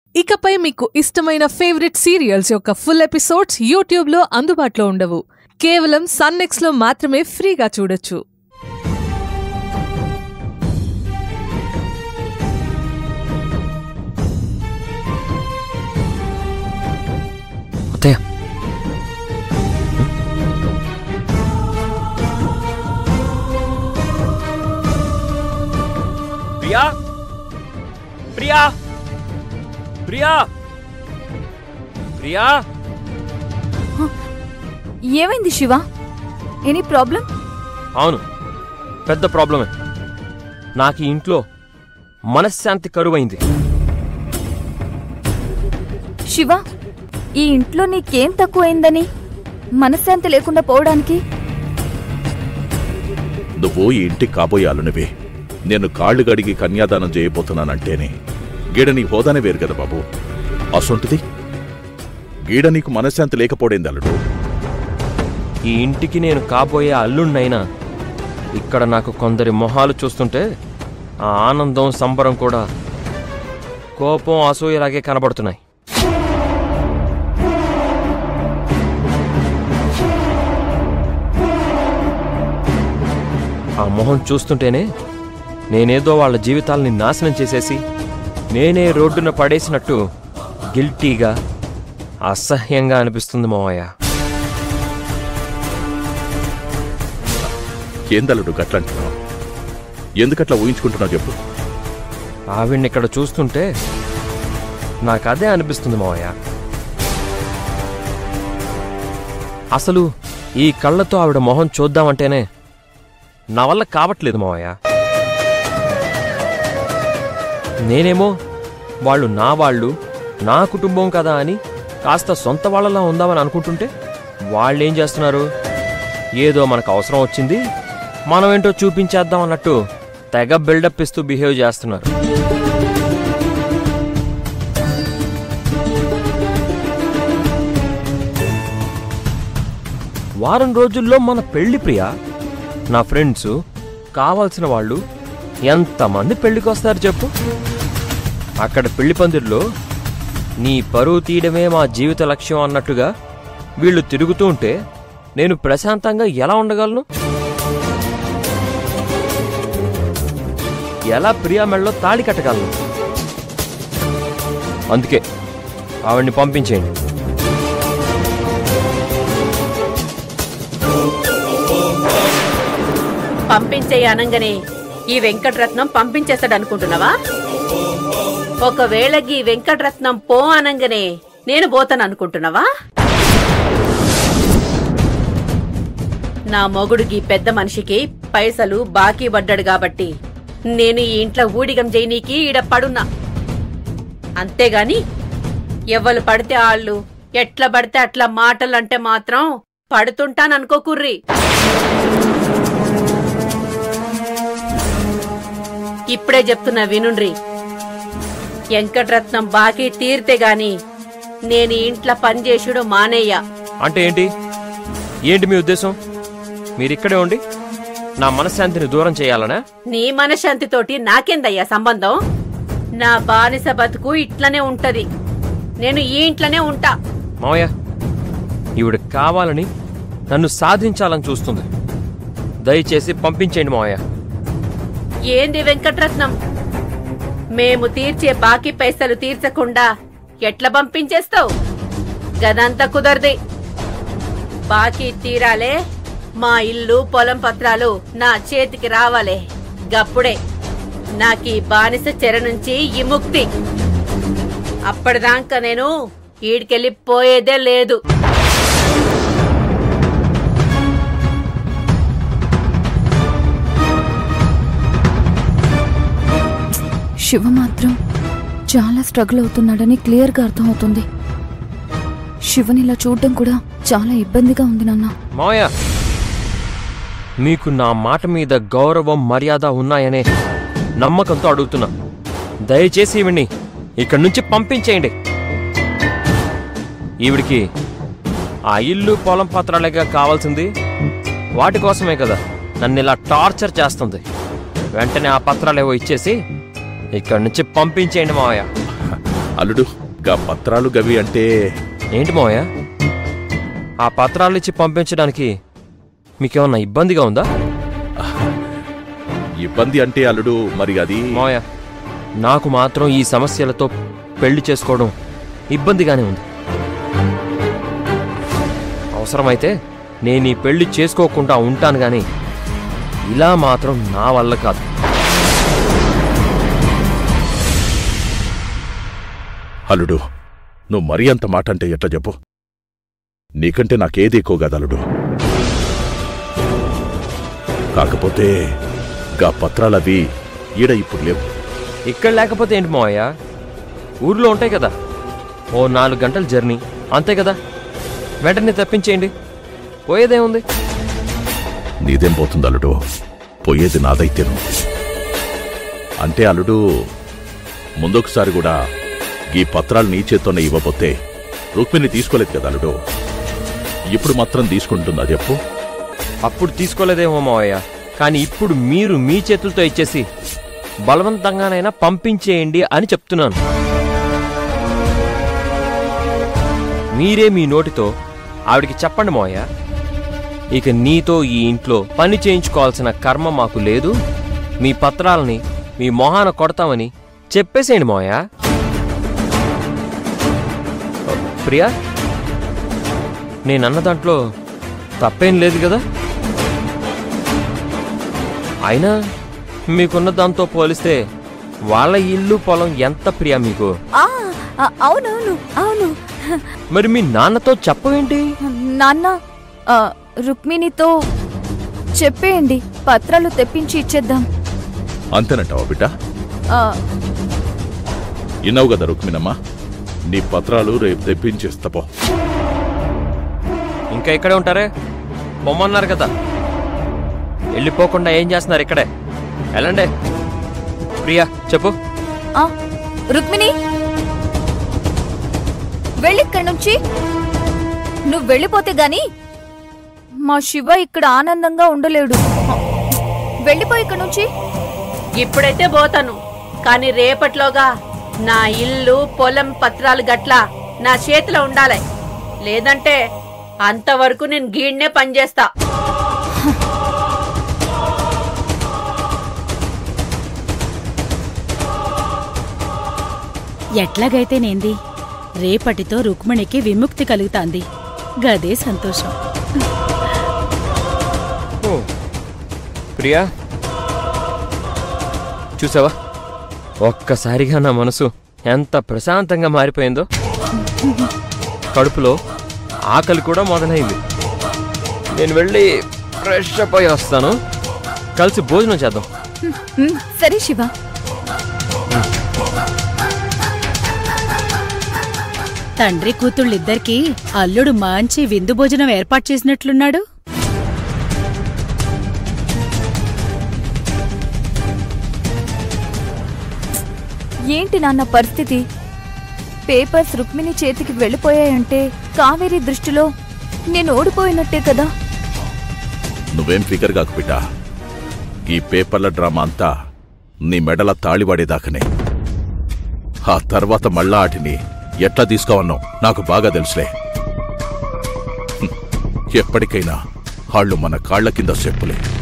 ఇకపై మీకు ఇష్టమైన ఫేవరెట్ సీరియల్స్ యొక్క ఫుల్ ఎపిసోడ్స్ యూట్యూబ్లో అందుబాటులో ఉండవు కేవలం సన్నెక్స్లో మాత్రమే ఫ్రీగా చూడొచ్చు అత్తయ్య ప్రియా ప్రియా ప్రియా ప్రియా ఏమైంది శివ ఎనీ ప్రాబ్లం అవును పెద్ద ప్రాబ్లమే నాకు ఈ ఇంట్లో మనశ్శాంతి కరువైంది శివ ఈ ఇంట్లో నీకేం తక్కువైందని మనశ్శాంతి లేకుండా పోవడానికి నువ్వు ఈ ఇంటికి కాబోయే అల్లునివి నేను కాళ్ళు గడిగి కన్యాదానం చేయబోతున్నానంటేనే గీడ నీ హోదానే వేరు కదా బాబు అసొంటిది గీడ నీకు మనశ్శాంతి లేకపోయింది అల్లుడు ఈ ఇంటికి నేను కాబోయే అల్లుణ్ణైనా ఇక్కడ నాకు కొందరి మొహాలు చూస్తుంటే ఆ ఆనందం సంబరం కూడా కోపం అసూయలాగే కనబడుతున్నాయి ఆ మొహం చూస్తుంటేనే నేనేదో వాళ్ళ జీవితాల్ని నాశనం చేసేసి నేనే రోడ్డున పడేసినట్టు గిల్టీగా అసహ్యంగా అనిపిస్తుంది మావయ్య ఏందల్లుడు గట్లంటున్నావు ఎందుకట్లా ఊహించుకుంటున్నావు చెప్పు ఆవిడ్ని ఇక్కడ చూస్తుంటే నాకు అదే అనిపిస్తుంది మావయ్య అసలు ఈ కళ్ళతో ఆవిడ మొహం చూద్దామంటేనే నా వల్ల కావట్లేదు మావయ్య నేనేమో వాళ్ళు నా వాళ్ళు నా కుటుంబం కదా అని కాస్త సొంత వాళ్ళలా ఉందామని అనుకుంటుంటే వాళ్ళేం చేస్తున్నారు ఏదో మనకు అవసరం వచ్చింది మనమేంటో చూపించేద్దాం అన్నట్టు తెగ బిల్డప్ ఇస్తూ బిహేవ్ చేస్తున్నారు వారం రోజుల్లో మన పెళ్లి ప్రియ నా ఫ్రెండ్స్ కావాల్సిన వాళ్ళు ఎంతమంది పెళ్లికి వస్తారు చెప్పు అక్కడ పెళ్లి పందిరిలో నీ పరువు తీయడమే మా జీవిత లక్ష్యం అన్నట్టుగా వీళ్ళు తిరుగుతూ ఉంటే నేను ప్రశాంతంగా ఎలా ఉండగలను ఎలా ప్రియా మెళ్ళలో తాళి కట్టగలను అందుకే ఆవిడ్ని పంపించేయండి పంపించేయి అనంగానే ఈ వెంకటరత్నం పంపించేస్తాడు అనుకుంటున్నావా ఒకవేళ ఈ వెంకటరత్నం పో అనంగానే నేను పోతాను అనుకుంటున్నావా నా మొగుడుకి పెద్ద మనిషికి పైసలు బాకీ పడ్డాడు కాబట్టి నేను ఈ ఇంట్లో ఊడిగం చేయనీకి ఈడ పడున్నా అంతేగాని ఎవరు పడితే ఆళ్ళు ఎట్లా పడితే అట్లా మాటలు అంటే మాత్రం పడుతుంటాననుకోకుర్రి ఇప్పుడే చెప్తున్నా వినుండ్రి వెంకటరత్నం బాకీ తీరితే గాని నేను ఈ ఇంట్లో పనిచేసుడు మానేయ్యా అంటే ఏంటి ఏంటి మీ ఉద్దేశం మీరిక్కడే ఉండి నా మనశ్శాంతిని దూరం చేయాలనా నీ మనశాంతితోటి నాకేందయ్యా సంబంధం నా బానిస బతుకు ఇట్లనే ఉంటది నేను ఈ ఇంట్లోనే ఉంటా మావయ్య ఈవిడ కావాలని నన్ను సాధించాలని చూస్తుంది దయచేసి పంపించేయండి మావయ్య ఏంది వెంకటరత్నం మేము తీర్చే బాకీ పైసలు తీర్చకుండా ఎట్లా పంపించేస్తావు గదంతా కుదరది బాకీ తీరాలే మా ఇల్లు పొలం పత్రాలు నా చేతికి రావాలే గప్పుడే నాకీ బానిస చెర నుంచి విముక్తి అప్పటిదాకా నేను ఈడికెళ్ళి పోయేదే లేదు శివ మాత్రం చాలా స్ట్రగుల్ అవుతున్నాడని క్లియర్గా అర్థమవుతుంది శివని ఇలా చూడడం కూడా చాలా ఇబ్బందిగా ఉంది నాన్న మావయ్య మీకు నా మాట మీద గౌరవం మర్యాద ఉన్నాయనే నమ్మకంతో అడుగుతున్నా దయచేసి ఈవిడ్ని ఇక్కడి నుంచి పంపించేయండి ఈవిడికి ఆ ఇల్లు పొలం పత్రాలుగా కావాల్సింది వాటి కోసమే కదా నన్ను ఇలా టార్చర్ చేస్తుంది వెంటనే ఆ పత్రాలు ఏవో ఇచ్చేసి ఇక్కడి నుంచి పంపించేయండి మావయ్య అల్లుడు గా పత్రాలు గవి అంటే ఏంటి మావయ్య ఆ పత్రాలు ఇచ్చి పంపించడానికి మీకేమన్నా ఇబ్బందిగా ఉందా ఇబ్బంది అంటే అల్లుడు మరి అది మావయ్య నాకు మాత్రం ఈ సమస్యలతో పెళ్లి చేసుకోవడం ఇబ్బందిగానే ఉంది అవసరమైతే నేను ఈ పెళ్లి చేసుకోకుండా ఉంటాను గాని ఇలా మాత్రం నా వల్ల కాదు అల్లుడు నువ్వు మరీ అంత మాట అంటే ఎట్లా చెప్పు నీకంటే నాకేది ఎక్కువ కాదు అల్లుడు కాకపోతే గా పత్రాలవి ఈడ ఇప్పుడు లేవు ఇక్కడ లేకపోతే ఏంటి మావయ్య ఊర్లో ఉంటాయి కదా ఓ నాలుగు గంటల జర్నీ అంతే కదా వెంటనే తప్పించేయండి పోయేదేముంది నీదేం పోతుంది అల్లుడు పోయేది నాదైతేను అంటే అల్లుడు ముందొకసారి కూడా ఈ పత్రాలు నీ చేత్తోనే ఇవ్వబోతే రుక్మిణి తీసుకోలేదు కదా అల్లుడు ఇప్పుడు మాత్రం తీసుకుంటుందా చెప్పు అప్పుడు తీసుకోలేదేమో మావయ్య కానీ ఇప్పుడు మీరు మీ చేతులతో ఇచ్చేసి బలవంతంగానైనా పంపించేయండి అని చెప్తున్నాను మీరే మీ నోటితో ఆవిడికి చెప్పండి మావయ్య ఇక నీతో ఈ ఇంట్లో పని చేయించుకోవాల్సిన కర్మ మాకు లేదు మీ పత్రాలని మీ మొహాన కొడతామని చెప్పేసేయండి మావయ్య ప్రియా నేనన్న దాంట్లో తప్పేం లేదు కదా అయినా మీకున్న దాంతో పోలిస్తే వాళ్ళ ఇల్లు పొలం ఎంత ప్రియా మీకు ఆ, ఆ, అవునవును అవును మరి మీ నాన్నతో చెప్పవేంటి నాన్న ఆ, రుక్మిణితో చెప్పేయండి పత్రాలు తెప్పించి ఇచ్చేద్దాం అంతేనంటావా బిడ్డ ఆ, విన్నావు కదా రుక్మిణమ్మ నీ పత్రాలు రేపు తెప్పించేస్తపో ఇంకా ఇక్కడే ఉంటారే పొమ్మన్నారు కదా వెళ్ళిపోకుండా ఏం చేస్తున్నారు ఇక్కడే వెళ్ళండి ప్రియా చెప్పు ఆ, రుక్మిణి వెళ్ళిక్కడి నుంచి నువ్వు వెళ్ళిపోతే గాని మా శివ ఇక్కడ ఆనందంగా ఉండలేడు వెళ్ళిపో ఇక్కడి నుంచి ఇప్పుడైతే పోతాను కానీ రేపట్లోగా నా ఇల్లు పొలం పత్రాలు గట్ల నా చేతిలో ఉండాలి లేదంటే అంతవరకు నేను గీడ్నే పనిచేస్తా ఎట్లాగైతేనేంది రేపటితో రుక్మిణికి విముక్తి కలుగుతాంది గదే సంతోషం ఓ. ప్రియా చూసావా ఒక్కసారిగా నా మనసు ఎంత ప్రశాంతంగా మారిపోయిందో కడుపులో ఆకలి కూడా మొదలైంది నేను వెళ్ళి ఫ్రెష్ అప్ అయి వస్తాను కలిసి భోజనం చేద్దాం ఉమ్, సరే శివ తండ్రి కూతుళ్ళిద్దరికీ అల్లుడు మంచి విందు భోజనం ఏర్పాటు చేసినట్లున్నాడు ఏంటి నాన్న పరిస్థితి పేపర్స్ రుక్మిణి చేతికి వెళ్ళిపోయాయంటే కావేరి దృష్టిలో నేను ఓడిపోయినట్టే కదా నువ్వేం ఫికర్ కాకు బిడ్డ ఈ పేపర్ల డ్రామా అంతా నీ మెడల తాళివాడేదాకనే ఆ తర్వాత మళ్ళా ఆటిని ఎట్లా తీసుకోవన్నావు నాకు బాగా తెలుసులే హ్మ్. ఎప్పటికైనా వాళ్ళు మన కాళ్ల కింద చెప్పులే